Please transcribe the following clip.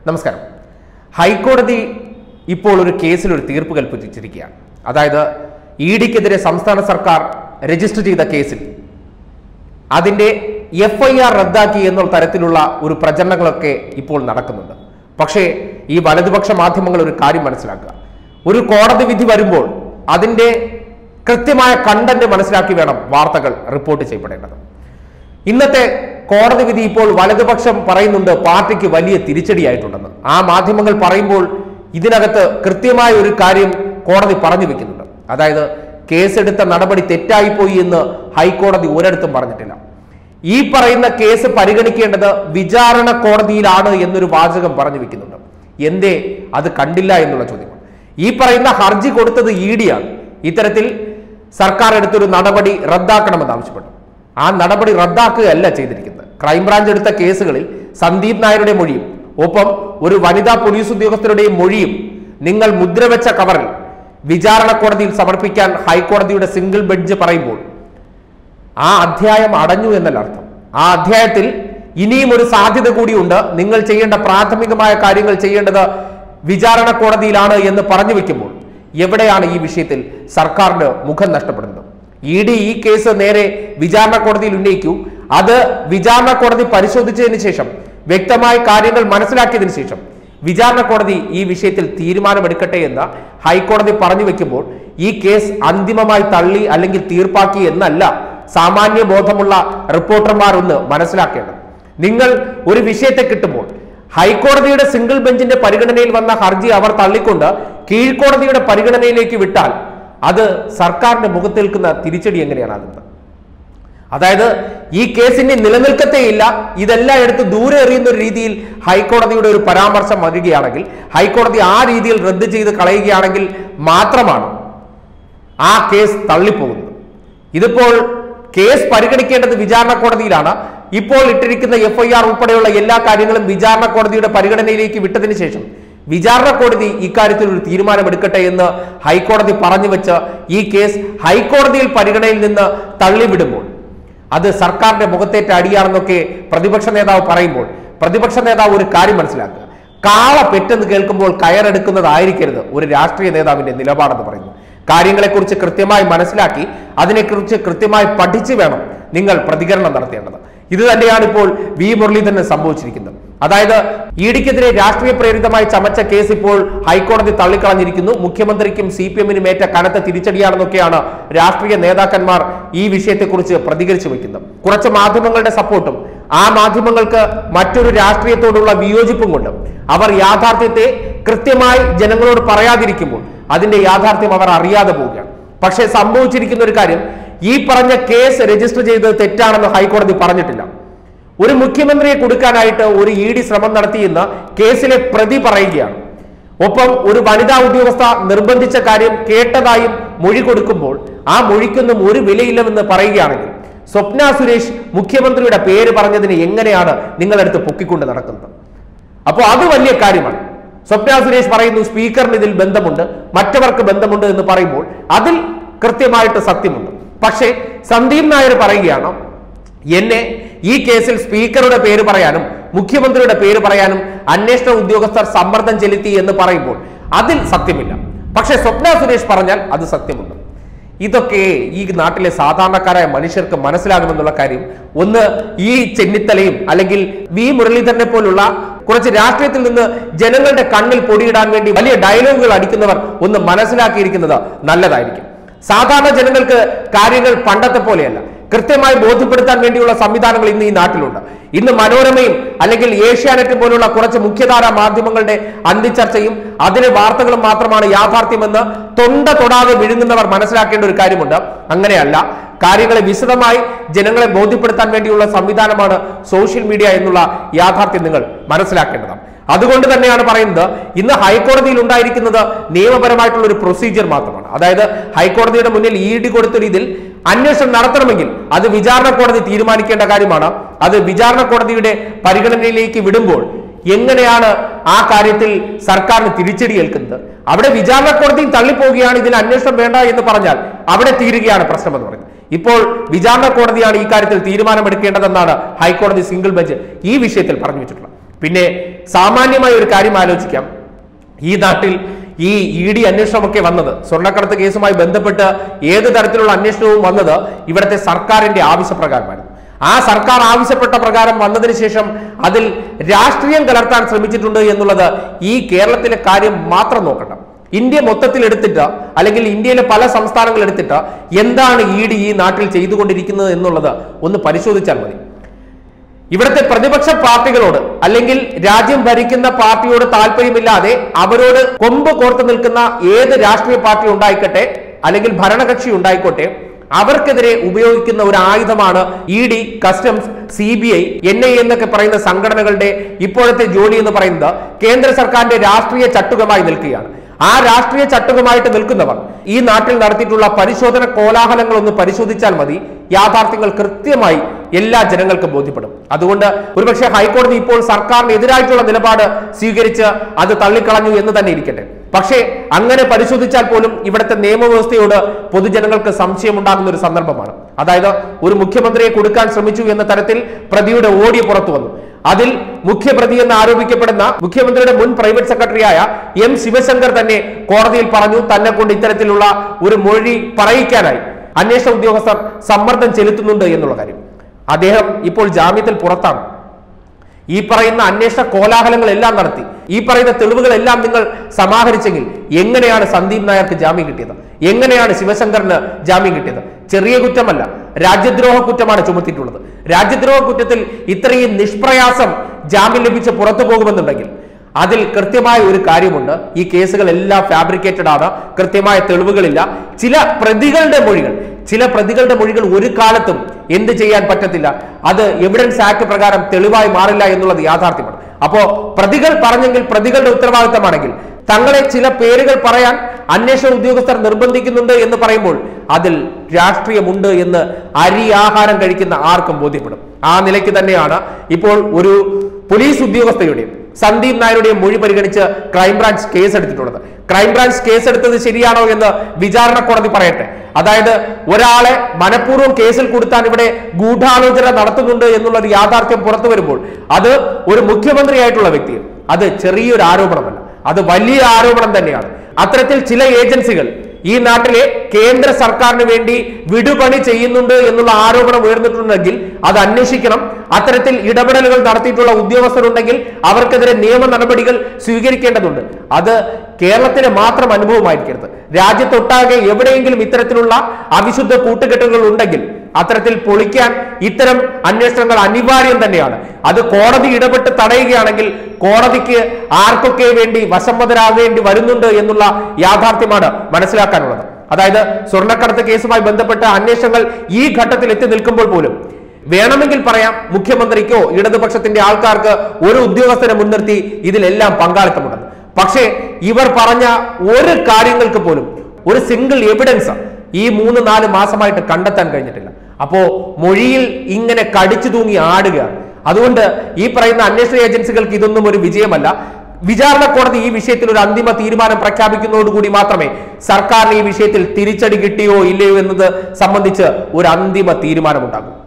നമസ്കാരം ഹൈക്കോടതി ഇപ്പോൾ ഒരു കേസിൽ ഒരു തീർപ്പ് കൽപ്പിച്ചിരിക്കുകയാണ് അതായത് ഇ ഡിക്കെതിരെ സംസ്ഥാന സർക്കാർ രജിസ്റ്റർ ചെയ്ത കേസിൽ അതിന്റെ എഫ് ഐ ആർ റദ്ദാക്കി എന്നുള്ള തരത്തിലുള്ള ഒരു പ്രചരണങ്ങളൊക്കെ ഇപ്പോൾ നടക്കുന്നുണ്ട് പക്ഷേ ഈ വലതുപക്ഷ മാധ്യമങ്ങൾ ഒരു കാര്യം മനസ്സിലാക്കുക ഒരു കോടതി വിധി വരുമ്പോൾ അതിന്റെ കൃത്യമായ കണ്ടന്റ് മനസ്സിലാക്കി വേണം വാർത്തകൾ റിപ്പോർട്ട് ചെയ്യപ്പെടേണ്ടത് ഇന്നത്തെ കോടതി വിധി ഇപ്പോൾ വലതുപക്ഷം പറയുന്നുണ്ട് പാർട്ടിക്ക് വലിയ തിരിച്ചടിയായിട്ടുണ്ടെന്ന് ആ മാധ്യമങ്ങൾ പറയുമ്പോൾ ഇതിനകത്ത് കൃത്യമായ ഒരു കാര്യം കോടതി പറഞ്ഞു വെക്കുന്നുണ്ട് അതായത് കേസെടുത്ത നടപടി തെറ്റായിപ്പോയി എന്ന് ഹൈക്കോടതി ഒരിടത്തും പറഞ്ഞിട്ടില്ല ഈ പറയുന്ന കേസ് പരിഗണിക്കേണ്ടത് വിചാരണ കോടതിയിലാണ് എന്നൊരു വാചകം പറഞ്ഞു വെക്കുന്നുണ്ട് എന്തേ അത് കണ്ടില്ല എന്നുള്ള ചോദ്യമാണ് ഈ പറയുന്ന ഹർജി കൊടുത്തത് ഇ ഡിയാണ് ഇത്തരത്തിൽ സർക്കാർ എടുത്തൊരു നടപടി റദ്ദാക്കണമെന്ന് ആവശ്യപ്പെട്ടു ആ നടപടി റദ്ദാക്കുകയല്ല ചെയ്തിരിക്കുന്നത് ക്രൈംബ്രാഞ്ച് എടുത്ത കേസുകളിൽ സന്ദീപ് നായരുടെ മൊഴിയും ഒപ്പം ഒരു വനിതാ പോലീസ് ഉദ്യോഗസ്ഥരുടെയും മൊഴിയും നിങ്ങൾ മുദ്രവെച്ച കവറിൽ വിചാരണ കോടതിയിൽ സമർപ്പിക്കാൻ ഹൈക്കോടതിയുടെ സിംഗിൾ ബെഞ്ച് പറയുമ്പോൾ ആ അധ്യായം അടഞ്ഞു എന്നല്ല അർത്ഥം ആ അധ്യായത്തിൽ ഇനിയും ഒരു സാധ്യത കൂടിയുണ്ട് നിങ്ങൾ ചെയ്യേണ്ട പ്രാഥമികമായ കാര്യങ്ങൾ ചെയ്യേണ്ടത് വിചാരണ കോടതിയിലാണ് എന്ന് പറഞ്ഞു വെക്കുമ്പോൾ എവിടെയാണ് ഈ വിഷയത്തിൽ സർക്കാരിന് മുഖം നഷ്ടപ്പെടുന്നത് ഇ ഡി ഈ കേസ് നേരെ വിചാരണ കോടതിയിൽ ഉന്നയിക്കൂ അത് വിചാരണ കോടതി പരിശോധിച്ചതിന് ശേഷം വ്യക്തമായ കാര്യങ്ങൾ മനസ്സിലാക്കിയതിനു ശേഷം വിചാരണ കോടതി ഈ വിഷയത്തിൽ തീരുമാനമെടുക്കട്ടെ എന്ന് ഹൈക്കോടതി പറഞ്ഞു വെക്കുമ്പോൾ ഈ കേസ് അന്തിമമായി തള്ളി അല്ലെങ്കിൽ തീർപ്പാക്കി എന്നല്ല സാമാന്യ ബോധമുള്ള റിപ്പോർട്ടർമാർ ഒന്ന് മനസ്സിലാക്കേണ്ടത് നിങ്ങൾ ഒരു വിഷയത്തെ കിട്ടുമ്പോൾ ഹൈക്കോടതിയുടെ സിംഗിൾ ബെഞ്ചിന്റെ പരിഗണനയിൽ വന്ന ഹർജി അവർ തള്ളിക്കൊണ്ട് കീഴ്ക്കോടതിയുടെ പരിഗണനയിലേക്ക് വിട്ടാൽ അത് സർക്കാരിന്റെ മുഖത്തേൽക്കുന്ന തിരിച്ചടി എങ്ങനെയാണാകുന്നത് അതായത് ഈ കേസിന് നിലനിൽക്കത്തേയില്ല ഇതെല്ലാം എടുത്ത് ദൂരെ എറിയുന്ന ഒരു രീതിയിൽ ഹൈക്കോടതിയുടെ ഒരു പരാമർശം വരികയാണെങ്കിൽ ഹൈക്കോടതി ആ രീതിയിൽ റദ്ദ് ചെയ്ത് കളയുകയാണെങ്കിൽ മാത്രമാണ് ആ കേസ് തള്ളിപ്പോകുന്നത് ഇതിപ്പോൾ കേസ് പരിഗണിക്കേണ്ടത് വിചാരണ കോടതിയിലാണ് ഇപ്പോൾ ഇട്ടിരിക്കുന്ന എഫ് ഐ ആർ ഉൾപ്പെടെയുള്ള എല്ലാ കാര്യങ്ങളും വിചാരണ കോടതിയുടെ പരിഗണനയിലേക്ക് വിട്ടതിന് ശേഷം വിചാരണ കോടതി ഇക്കാര്യത്തിൽ ഒരു തീരുമാനമെടുക്കട്ടെ എന്ന് ഹൈക്കോടതി പറഞ്ഞു വെച്ച് ഈ കേസ് ഹൈക്കോടതിയിൽ പരിഗണനയിൽ നിന്ന് തള്ളിവിടുമ്പോൾ അത് സർക്കാരിന്റെ മുഖത്തേറ്റ അടിയാണെന്നൊക്കെ പ്രതിപക്ഷ നേതാവ് പറയുമ്പോൾ പ്രതിപക്ഷ നേതാവ് ഒരു കാര്യം മനസ്സിലാക്കുക കാള പെറ്റെന്ന് കേൾക്കുമ്പോൾ കയറെടുക്കുന്നതായിരിക്കരുത് ഒരു രാഷ്ട്രീയ നേതാവിന്റെ നിലപാടെന്ന് പറയുന്നു കാര്യങ്ങളെക്കുറിച്ച് കൃത്യമായി മനസ്സിലാക്കി അതിനെക്കുറിച്ച് കൃത്യമായി പഠിച്ചു വേണം നിങ്ങൾ പ്രതികരണം നടത്തേണ്ടത് ഇത് തന്നെയാണ് ഇപ്പോൾ വി മുരളീധരന് സംഭവിച്ചിരിക്കുന്നത് അതായത് ഇ ഡിക്കെതിരെ രാഷ്ട്രീയ പ്രേരിതമായി ചമച്ച കേസ് ഇപ്പോൾ ഹൈക്കോടതി തള്ളിക്കളഞ്ഞിരിക്കുന്നു മുഖ്യമന്ത്രിക്കും സി പി എമ്മിനും ഏറ്റ കനത്ത തിരിച്ചടിയാണെന്നൊക്കെയാണ് രാഷ്ട്രീയ നേതാക്കന്മാർ ഈ വിഷയത്തെക്കുറിച്ച് പ്രതികരിച്ചു വയ്ക്കുന്നത് കുറച്ച് മാധ്യമങ്ങളുടെ സപ്പോർട്ടും ആ മാധ്യമങ്ങൾക്ക് മറ്റൊരു രാഷ്ട്രീയത്തോടുള്ള വിയോജിപ്പും കൊണ്ട് അവർ യാഥാർത്ഥ്യത്തെ കൃത്യമായി ജനങ്ങളോട് പറയാതിരിക്കുമ്പോൾ അതിന്റെ യാഥാർത്ഥ്യം അവർ അറിയാതെ പോവുകയാണ് പക്ഷേ സംഭവിച്ചിരിക്കുന്ന ഒരു കാര്യം ഈ പറഞ്ഞ കേസ് രജിസ്റ്റർ ചെയ്തത് തെറ്റാണെന്ന് ഹൈക്കോടതി പറഞ്ഞിട്ടില്ല ഒരു മുഖ്യമന്ത്രിയെ കൊടുക്കാനായിട്ട് ഒരു ഇ ഡി ശ്രമം നടത്തിയെന്ന് കേസിലെ പ്രതി പറയുകയാണ് ഒപ്പം ഒരു വനിതാ ഉദ്യോഗസ്ഥ നിർബന്ധിച്ച കാര്യം കേട്ടതായും മൊഴി കൊടുക്കുമ്പോൾ ആ മൊഴിക്കൊന്നും ഒരു വിലയില്ലെന്ന് പറയുകയാണെങ്കിൽ സ്വപ്ന സുരേഷ് മുഖ്യമന്ത്രിയുടെ പേര് പറഞ്ഞതിന് എങ്ങനെയാണ് നിങ്ങളെടുത്ത് പൊക്കിക്കൊണ്ട് നടക്കുന്നത് അപ്പോൾ അത് വലിയ കാര്യമാണ് സ്വപ്ന സുരേഷ് പറയുന്നു സ്പീക്കറിന് ഇതിൽ ബന്ധമുണ്ട് മറ്റവർക്ക് ബന്ധമുണ്ട് എന്ന് പറയുമ്പോൾ അതിൽ കൃത്യമായിട്ട് സത്യമുണ്ട് പക്ഷേ സന്ദീപ് നായർ പറയുകയാണ് എന്നെ ഈ കേസിൽ സ്പീക്കറുടെ പേര് പറയാനും മുഖ്യമന്ത്രിയുടെ പേര് പറയാനും അന്വേഷണ ഉദ്യോഗസ്ഥർ സമ്മർദ്ദം ചെലുത്തി എന്ന് പറയുമ്പോൾ അതിൽ സത്യമില്ല പക്ഷേ സ്വപ്ന സുരേഷ് പറഞ്ഞാൽ അത് സത്യമുണ്ട് ഇതൊക്കെ ഈ നാട്ടിലെ സാധാരണക്കാരായ മനുഷ്യർക്ക് മനസ്സിലാകുമെന്നുള്ള കാര്യം ഒന്ന് ഈ ചെന്നിത്തലയും അല്ലെങ്കിൽ വി മുരളീധരനെ പോലുള്ള കുറച്ച് രാഷ്ട്രീയത്തിൽ നിന്ന് ജനങ്ങളുടെ കണ്ണിൽ പൊടിയിടാൻ വേണ്ടി വലിയ ഡയലോഗുകൾ അടിക്കുന്നവർ ഒന്ന് മനസ്സിലാക്കിയിരിക്കുന്നത് നല്ലതായിരിക്കും സാധാരണ ജനങ്ങൾക്ക് കാര്യങ്ങൾ പണ്ടത്തെ പോലെയല്ല കൃത്യമായി ബോധ്യപ്പെടുത്താൻ വേണ്ടിയുള്ള സംവിധാനങ്ങൾ ഇന്ന് ഈ നാട്ടിലുണ്ട് ഇന്ന് മനോരമയും അല്ലെങ്കിൽ ഏഷ്യാനെറ്റും പോലുള്ള കുറച്ച് മുഖ്യധാരാ മാധ്യമങ്ങളുടെ അന്തിച്ചർച്ചയും അതിലെ വാർത്തകളും മാത്രമാണ് യാഥാർത്ഥ്യമെന്ന് തൊണ്ട തൊടാതെ വിഴുങ്ങുന്നവർ മനസ്സിലാക്കേണ്ട ഒരു കാര്യമുണ്ട് അങ്ങനെയല്ല കാര്യങ്ങളെ വിശദമായി ജനങ്ങളെ ബോധ്യപ്പെടുത്താൻ വേണ്ടിയുള്ള സംവിധാനമാണ് സോഷ്യൽ മീഡിയ എന്നുള്ള യാഥാർത്ഥ്യം നിങ്ങൾ മനസ്സിലാക്കേണ്ടതാണ് അതുകൊണ്ട് തന്നെയാണ് പറയുന്നത് ഇന്ന് ഹൈക്കോടതിയിൽ ഉണ്ടായിരിക്കുന്നത് നിയമപരമായിട്ടുള്ള ഒരു പ്രൊസീജിയർ മാത്രമാണ് അതായത് ഹൈക്കോടതിയുടെ മുന്നിൽ ഇ ഡി കൊടുത്ത രീതിയിൽ അന്വേഷണം നടത്തണമെങ്കിൽ അത് വിചാരണ കോടതി തീരുമാനിക്കേണ്ട കാര്യമാണ് അത് വിചാരണ കോടതിയുടെ പരിഗണനയിലേക്ക് വിടുമ്പോൾ എങ്ങനെയാണ് ആ കാര്യത്തിൽ സർക്കാരിന് തിരിച്ചടി ഏൽക്കുന്നത് അവിടെ വിചാരണ കോടതിയും തള്ളിപ്പോവുകയാണ് ഇതിൽ അന്വേഷണം വേണ്ട എന്ന് പറഞ്ഞാൽ അവിടെ തീരുകയാണ് പ്രശ്നം എന്ന് പറയുന്നത് ഇപ്പോൾ വിചാരണ കോടതിയാണ് ഈ കാര്യത്തിൽ തീരുമാനമെടുക്കേണ്ടതെന്നാണ് ഹൈക്കോടതി സിംഗിൾ ബെഞ്ച് ഈ വിഷയത്തിൽ പറഞ്ഞു വെച്ചിട്ടുള്ളത് പിന്നെ സാമാന്യമായ ഒരു കാര്യം ആലോചിക്കാം ഈ നാട്ടിൽ ഈ ഇ ഡി അന്വേഷണമൊക്കെ വന്നത് സ്വർണ്ണക്കടത്ത് കേസുമായി ബന്ധപ്പെട്ട് ഏത് തരത്തിലുള്ള അന്വേഷണവും വന്നത് ഇവിടുത്തെ സർക്കാരിന്റെ ആവശ്യപ്രകാരമായിരുന്നു ആ സർക്കാർ ആവശ്യപ്പെട്ട പ്രകാരം വന്നതിന് ശേഷം അതിൽ രാഷ്ട്രീയം കലർത്താൻ ശ്രമിച്ചിട്ടുണ്ട് എന്നുള്ളത് ഈ കേരളത്തിലെ കാര്യം മാത്രം നോക്കണ്ട ഇന്ത്യ മൊത്തത്തിൽ എടുത്തിട്ട് അല്ലെങ്കിൽ ഇന്ത്യയിലെ പല സംസ്ഥാനങ്ങൾ എടുത്തിട്ട് എന്താണ് ഇ ഡി ഈ നാട്ടിൽ ചെയ്തുകൊണ്ടിരിക്കുന്നത് എന്നുള്ളത് ഒന്ന് പരിശോധിച്ചാൽ മതി ഇവിടുത്തെ പ്രതിപക്ഷ പാർട്ടികളോട് അല്ലെങ്കിൽ രാജ്യം ഭരിക്കുന്ന പാർട്ടിയോട് താല്പര്യമില്ലാതെ അവരോട് കൊമ്പ് കോർത്ത് നിൽക്കുന്ന ഏത് രാഷ്ട്രീയ പാർട്ടി ഉണ്ടായിക്കട്ടെ അല്ലെങ്കിൽ ഭരണകക്ഷി ഉണ്ടായിക്കോട്ടെ അവർക്കെതിരെ ഉപയോഗിക്കുന്ന ഒരു ആയുധമാണ് E D customs C B I N I എന്നൊക്കെ പറയുന്ന സംഘടനകളുടെ ഇപ്പോഴത്തെ ജോലി എന്ന് പറയുന്നത് കേന്ദ്ര സർക്കാരിന്റെ രാഷ്ട്രീയ ചട്ടുകമായി നിൽക്കുകയാണ് ആ രാഷ്ട്രീയ ചട്ടുകമായിട്ട് നിൽക്കുന്നവർ ഈ നാട്ടിൽ നടത്തിയിട്ടുള്ള പരിശോധന കോലാഹലങ്ങൾ ഒന്ന് പരിശോധിച്ചാൽ മതി യാഥാർത്ഥ്യങ്ങൾ കൃത്യമായി എല്ലാ ജനങ്ങൾക്കും ബോധ്യപ്പെടും അതുകൊണ്ട് ഒരുപക്ഷെ ഹൈക്കോടതി ഇപ്പോൾ സർക്കാരിന് എതിരായിട്ടുള്ള നിലപാട് സ്വീകരിച്ച് അത് തള്ളിക്കളഞ്ഞു എന്ന് തന്നെ ഇരിക്കട്ടെ പക്ഷേ അങ്ങനെ പരിശോധിച്ചാൽ പോലും ഇവിടുത്തെ നിയമവ്യവസ്ഥയോട് പൊതുജനങ്ങൾക്ക് സംശയം ഉണ്ടാകുന്ന ഒരു സന്ദർഭമാണ് അതായത് ഒരു മുഖ്യമന്ത്രിയെ കൊടുക്കാൻ ശ്രമിച്ചു എന്ന തരത്തിൽ പ്രതിയുടെ ഓഡിയോ പുറത്തു വന്നു അതിൽ മുഖ്യപ്രതി എന്ന് ആരോപിക്കപ്പെടുന്ന മുഖ്യമന്ത്രിയുടെ മുൻ പ്രൈവറ്റ് സെക്രട്ടറിയായ എം ശിവശങ്കർ തന്നെ കോടതിയിൽ പറഞ്ഞു തന്നെ കൊണ്ട് ഇത്തരത്തിലുള്ള ഒരു മൊഴി പറയിക്കാനായി അന്വേഷണ ഉദ്യോഗസ്ഥർ സമ്മർദ്ദം ചെലുത്തുന്നുണ്ട് എന്നുള്ള കാര്യം അദ്ദേഹം ഇപ്പോൾ ജാമ്യത്തിൽ പുറത്താണ് ഈ പറയുന്ന അന്വേഷണ കോലാഹലങ്ങളെല്ലാം നടത്തി ഈ പറയുന്ന തെളിവുകളെല്ലാം നിങ്ങൾ സമാഹരിച്ചെങ്കിൽ എങ്ങനെയാണ് സന്ദീപ് നായർക്ക് ജാമ്യം കിട്ടിയത് എങ്ങനെയാണ് ശിവശങ്കറിന് ജാമ്യം കിട്ടിയത് ചെറിയ കുറ്റമല്ല രാജ്യദ്രോഹ കുറ്റമാണ് ചുമത്തിയിട്ടുള്ളത് രാജ്യദ്രോഹ കുറ്റത്തിൽ ഇത്രയും നിഷ്പ്രയാസം ജാമ്യം ലഭിച്ച് പുറത്തു പോകുമെന്നുണ്ടെങ്കിൽ അതിൽ കൃത്യമായ ഒരു കാര്യമുണ്ട് ഈ കേസുകളെല്ലാം ഫാബ്രിക്കേറ്റഡ് ആണ് കൃത്യമായ തെളിവുകളില്ല ചില പ്രതികളുടെ മൊഴികൾ ചില പ്രതികളുടെ മൊഴികൾ ഒരു കാലത്തും എന്ത് ചെയ്യാൻ പറ്റത്തില്ല അത് എവിഡൻസ് ആക്ട് പ്രകാരം തെളിവായി മാറില്ല എന്നുള്ളത് യാഥാർത്ഥ്യമാണ് അപ്പോ പ്രതികൾ പറഞ്ഞെങ്കിൽ പ്രതികളുടെ ഉത്തരവാദിത്തമാണെങ്കിൽ തങ്ങളെ ചില പേരുകൾ പറയാൻ അന്വേഷണ ഉദ്യോഗസ്ഥർ നിർബന്ധിക്കുന്നുണ്ട് എന്ന് പറയുമ്പോൾ അതിൽ രാഷ്ട്രീയമുണ്ട് എന്ന് അരി ആഹാരം കഴിക്കുന്ന ആർക്കും ബോധ്യപ്പെടും ആ നിലയ്ക്ക് തന്നെയാണ് ഇപ്പോൾ ഒരു പോലീസ് ഉദ്യോഗസ്ഥയുടെയും സന്ദീപ് നായരുടെയും മൊഴി പരിഗണിച്ച് ക്രൈംബ്രാഞ്ച് കേസെടുത്തിട്ടുള്ളത് ക്രൈംബ്രാഞ്ച് കേസെടുത്തത് ശരിയാണോ എന്ന് വിചാരണ കോടതി പറയട്ടെ അതായത് ഒരാളെ മനഃപൂർവ്വം കേസിൽ കൊടുത്താൻ ഇവിടെ ഗൂഢാലോചന നടത്തുന്നുണ്ട് എന്നുള്ള ഒരു യാഥാർത്ഥ്യം പുറത്തു വരുമ്പോൾ അത് ഒരു മുഖ്യമന്ത്രിയായിട്ടുള്ള വ്യക്തി അത് ചെറിയൊരു ആരോപണമല്ല അത് വലിയ ആരോപണം തന്നെയാണ് അത്തരത്തിൽ ചില ഏജൻസികൾ ഈ നാട്ടിലെ കേന്ദ്ര സർക്കാരിന് വേണ്ടി വിടുപണി ചെയ്യുന്നുണ്ട് എന്നുള്ള ആരോപണം ഉയർന്നിട്ടുണ്ടെങ്കിൽ അത് അന്വേഷിക്കണം അത്തരത്തിൽ ഇടപെടലുകൾ നടത്തിയിട്ടുള്ള ഉദ്യോഗസ്ഥരുണ്ടെങ്കിൽ അവർക്കെതിരെ നിയമ നടപടികൾ സ്വീകരിക്കേണ്ടതുണ്ട് അത് കേരളത്തിലെ മാത്രം അനുഭവമായിരിക്കരുത് രാജ്യത്തൊട്ടാകെ എവിടെയെങ്കിലും ഇത്തരത്തിലുള്ള അവിശുദ്ധ കൂട്ടുകെട്ടുകൾ ഉണ്ടെങ്കിൽ അത്തരത്തിൽ പൊളിക്കാൻ ഇത്തരം അന്വേഷണങ്ങൾ അനിവാര്യം തന്നെയാണ് അത് കോടതി ഇടപെട്ട് തടയുകയാണെങ്കിൽ കോടതിക്ക് ആർക്കൊക്കെ വേണ്ടി വശംവദരാകേണ്ടി വരുന്നുണ്ട് എന്നുള്ള യാഥാർത്ഥ്യമാണ് മനസ്സിലാക്കാനുള്ളത് അതായത് സ്വർണ്ണക്കടത്ത് കേസുമായി ബന്ധപ്പെട്ട അന്വേഷണങ്ങൾ ഈ ഘട്ടത്തിൽ എത്തി നിൽക്കുമ്പോൾ പോലും വേണമെങ്കിൽ പറയാം മുഖ്യമന്ത്രിക്കോ ഇടതുപക്ഷത്തിന്റെ ആൾക്കാർക്ക് ഒരു ഉദ്യോഗസ്ഥരെ മുൻനിർത്തി ഇതിലെല്ലാം പങ്കാളിത്തമുണ്ടെന്ന് പക്ഷേ ഇവർ പറഞ്ഞ ഒരു കാര്യങ്ങൾക്ക് പോലും ഒരു സിംഗിൾ എവിഡൻസ് ഈ മൂന്ന് നാല് മാസമായിട്ട് കണ്ടെത്താൻ കഴിഞ്ഞിട്ടില്ല അപ്പോ മൊഴിയിൽ ഇങ്ങനെ കടിച്ചു തൂങ്ങി ആടുകയാണ് അതുകൊണ്ട് ഈ പറയുന്ന അന്വേഷണ ഏജൻസികൾക്ക് ഇതൊന്നും ഒരു വിജയമല്ല വിചാരണ കോടതി ഈ വിഷയത്തിൽ ഒരു അന്തിമ തീരുമാനം പ്രഖ്യാപിക്കുന്നതോടുകൂടി മാത്രമേ സർക്കാരിന് ഈ വിഷയത്തിൽ തിരിച്ചടി കിട്ടിയോ ഇല്ലയോ എന്നത് സംബന്ധിച്ച് ഒരു അന്തിമ തീരുമാനമുണ്ടാകൂ